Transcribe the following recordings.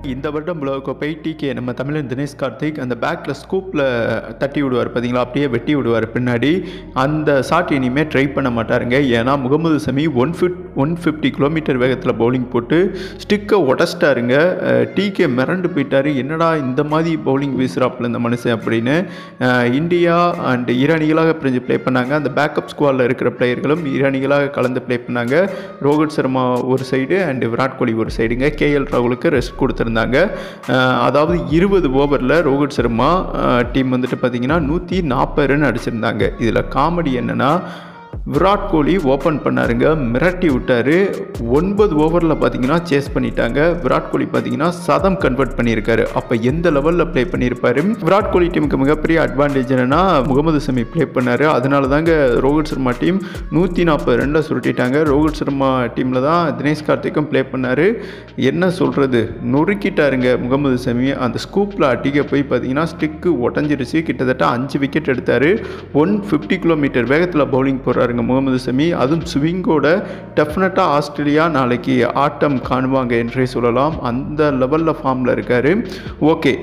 இந்த வருடம் உலகக்கோப்பை டிகே நம்ம தமிழன் தினேஷ் கார்த்திக் அந்த பேக்கில் ஸ்கூப்பில் தட்டி விடுவார் பார்த்தீங்களா அப்படியே வெட்டி விடுவார் பின்னாடி அந்த ஷாட் இனிமேல் ட்ரை பண்ண மாட்டாருங்க ஏன்னா Mohammed Shami one fift one fifty kilometer வேகத்தில் பவுலிங் போட்டு ஸ்டிக்கை உடச்சிட்டாருங்க டிகே மிரண்டு போயிட்டார் என்னடா இந்த மாதிரி பவுலிங் வீசுகிறாப்புல இந்த மனுஷன் அப்படின்னு அஹ், இந்தியா அண்ட் இரு அணிகளாக பிரிஞ்சு ப்ளே பண்ணாங்க அந்த பேக்கப் ஸ்குவாடில் இருக்கிற பிளேயர்களும் இரு அணிகளாக கலந்து ப்ளே பண்ணாங்க ரோஹித் சர்மா ஒரு சைடு அண்ட் விராட் கோலி ஒரு சைடுங்க கேஎல் ராகுலுக்கு ரெஸ்ட் கொடுத்துருந்தாங்க அஹ், அதாவது இருபது ஓவரில் ரோஹித் சர்மா டீம் வந்துட்டு பார்த்தீங்கன்னா நூற்றி நாற்பது ரன் அடிச்சிருந்தாங்க இதில் காமெடி என்னென்னா விராட் கோலி ஓப்பன் பண்ணாருங்க மிரட்டி விட்டாரு ஒன்பது ஓவரில் பார்த்தீங்கன்னா சேஸ் பண்ணிட்டாங்க விராட் கோலி பார்த்தீங்கன்னா சதம் கன்வெர்ட் பண்ணியிருக்காரு அப்போ எந்த லெவலில் ப்ளே பண்ணியிருப்பாரு விராட் கோலி டீமுக்கு மிகப்பெரிய அட்வான்டேஜ் என்னன்னா முகமது சமி ப்ளே பண்ணாரு அதனால தாங்க ரோஹித் சர்மா டீம் நூற்றி நாற்பது ரனில் சுருட்டிட்டாங்க ரோஹித் சர்மா டீமில் தான் தினேஷ் கார்த்திக்கும் ப்ளே பண்ணாரு என்ன சொல்கிறது நொறுக்கிட்டாருங்க முகமது சமி அந்த ஸ்கூப்பில் அடிக்க போய் பார்த்தீங்கன்னா ஸ்டிக்கு உடஞ்சிருச்சு கிட்டத்தட்ட அஞ்சு விக்கெட் எடுத்தார் ஒன் ஃபிஃப்டி கிலோமீட்டர் வேகத்தில் பவுலிங் போடுறாருங்க முகமது சமி அதுவும் ஸ்விங்கோட டெஃபினட்டாக ஆஸ்திரேலியா நாளைக்கு ஆட்டம் காணுவாங்க என்றே சொல்லலாம் அந்த லெவலில் ஃபார்மில் இருக்கார் ஓகே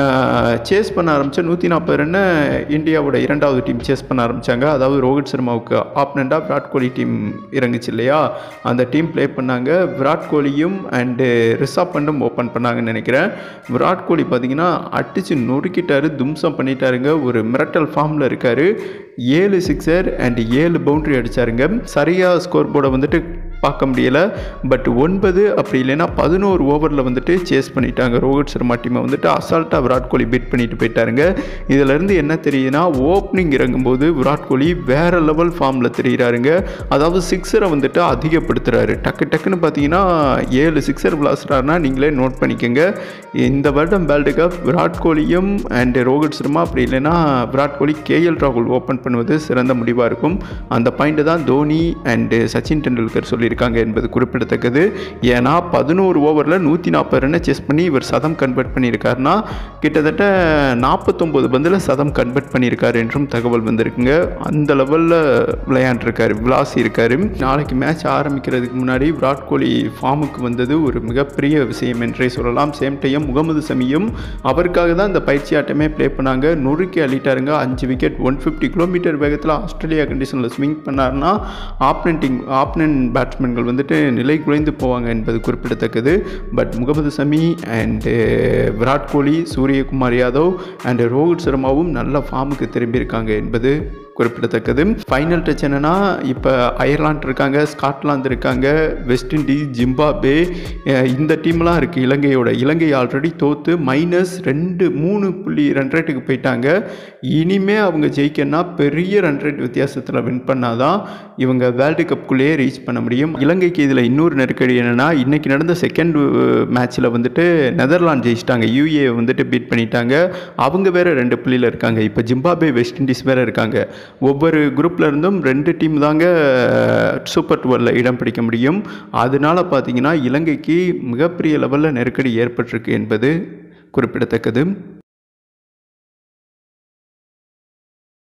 சேஸ் பண்ண ஆரம்பித்த நூற்றி நாற்பது ரன்னு இந்தியாவோட இரண்டாவது டீம் சேஸ் பண்ண ஆரம்பித்தாங்க அதாவது ரோஹித் சர்மாவுக்கு ஆப்னண்டாக விராட் கோலி டீம் இறங்குச்சு இல்லையா அந்த டீம் ப்ளே பண்ணாங்க விராட் கோலியும் அண்டு ரிஷப் பண்டும் ஓப்பன் பண்ணாங்கன்னு நினைக்கிறேன் விராட் கோலி பார்த்தீங்கன்னா அடித்து நொறுக்கிட்டாரு தும்சம் பண்ணிட்டாருங்க ஒரு மிரட்டல் ஃபார்மில் இருக்கார் ஏழு சிக்ஸர் அண்ட் ஏழு பவுண்டரி அடித்தாருங்க சரியாக ஸ்கோர் போர்டை வந்துட்டு பார்க்க முடியலை பட் ஒன்பது அப்படி இல்லைன்னா பதினோரு ஓவரில் வந்துட்டு சேஸ் பண்ணிட்டாங்க ரோஹித் சர்மா டீமை வந்துட்டு அசால்ட்டாக விராட் கோலி பீட் பண்ணிட்டு போயிட்டாருங்க இதிலேருந்து என்ன தெரியுதுன்னா ஓப்பனிங் இறங்கும்போது விராட் கோலி வேற லெவல் ஃபார்மில் தெரிகிறாருங்க அதாவது சிக்ஸரை வந்துட்டு அதிகப்படுத்துகிறாரு டக்கு டக்குன்னு பார்த்தீங்கன்னா ஏழு சிக்ஸர் விளாசுறாருன்னா நீங்களே நோட் பண்ணிக்கோங்க இந்த வருடம் வேர்ல்டு கப் விராட் கோலியும் அண்ட் ரோஹித் சர்மா அப்படி இல்லைன்னா விராட் கோலி கேஎல் ராகுல் ஓப்பன் பண்ணுவது சிறந்த முடிவாக இருக்கும் அந்த பாயிண்ட் தான் தோனி அண்டு சச்சின் டெண்டுல்கர் சொல்லியிருக்காங்க என்பது குறிப்பிடத்தக்கது ஏன்னா பதினோரு ஓவரில் நூற்றி நாற்பது ரன்னை செஸ் பண்ணி இவர் சதம் கன்வெர்ட் பண்ணியிருக்காருன்னா கிட்டத்தட்ட நாற்பத்தொம்போது பந்தில் சதம் கன்வெர்ட் பண்ணியிருக்காரு என்றும் தகவல் வந்திருக்குங்க அந்த லெவலில் விளையாண்டுருக்காரு விளாசி இருக்காரு நாளைக்கு மேட்ச் ஆரம்பிக்கிறதுக்கு முன்னாடி விராட் கோலி ஃபார்முக்கு வந்தது ஒரு மிகப்பெரிய விஷயம் என்றே சொல்லலாம் சேம் டைம் முகமது சமியும் அவருக்காக தான் இந்த பயிற்சி ஆட்டமே ப்ளே பண்ணாங்க நொறுக்கி அள்ளிட்டாருங்க அஞ்சு விக்கெட் ஒன் ஃபிஃப்டி கிலோமீட்டர் வேகத்தில் ஆஸ்திரேலியா கண்டிஷனில் ஸ்விங் பண்ணாருன்னா ஆப்னண்டிங் ஆப்னன் பேட்ஸ்மேன்கள் வந்துட்டு நிலை குலைந்து போவாங்க என்பது குறிப்பிடத்தக்கது but Mohammed Shami and Virat Kohli Suryakumar Yadav and Rohit சர்மாவும் நல்ல ஃபார்முக்கு திரும்பியிருக்காங்க என்பது குறிப்பிடத்தக்கது ஃபைனல் டச் என்னன்னா இப்போ அயர்லாந்து இருக்காங்க ஸ்காட்லாந்து இருக்காங்க வெஸ்ட் இண்டீஸ் ஜிம்பாபே அஹ் இந்த டீம்லாம் இருக்குது இலங்கையோட இலங்கை ஆல்ரெடி தோற்று மைனஸ் ரெண்டு மூணு புள்ளி ரன் ரேட்டுக்கு போயிட்டாங்க இனிமே அவங்க ஜெயிக்கணும்னா பெரிய ரன் ரேட் வித்தியாசத்தில் வின் பண்ணாதான் இவங்க வேர்ல்டு கப்புக்குள்ளேயே ரீச் பண்ண முடியும் இலங்கைக்கு இதில் இன்னொரு நெருக்கடி என்னென்னா இன்றைக்கி நடந்த செகண்ட் மேட்ச்சில் வந்துட்டு நெதர்லாந்து ஜெயிச்சிட்டாங்க யூஏ வந்துட்டு பீட் பண்ணிட்டாங்க அவங்க வேறு ரெண்டு புள்ளியில் இருக்காங்க இப்போ ஜிம்பாபே வெஸ்ட் இண்டீஸ் வேறு இருக்காங்க ஒவ்வொரு குரூப்ல இருந்தும் ரெண்டு டீம் தாங்க சூப்பர் டுவெலில் இடம் பிடிக்க முடியும் அதனால பார்த்தீங்கன்னா இலங்கைக்கு மிகப்பெரிய லெவலில் நெருக்கடி ஏற்பட்டிருக்கு என்பது குறிப்பிடத்தக்கது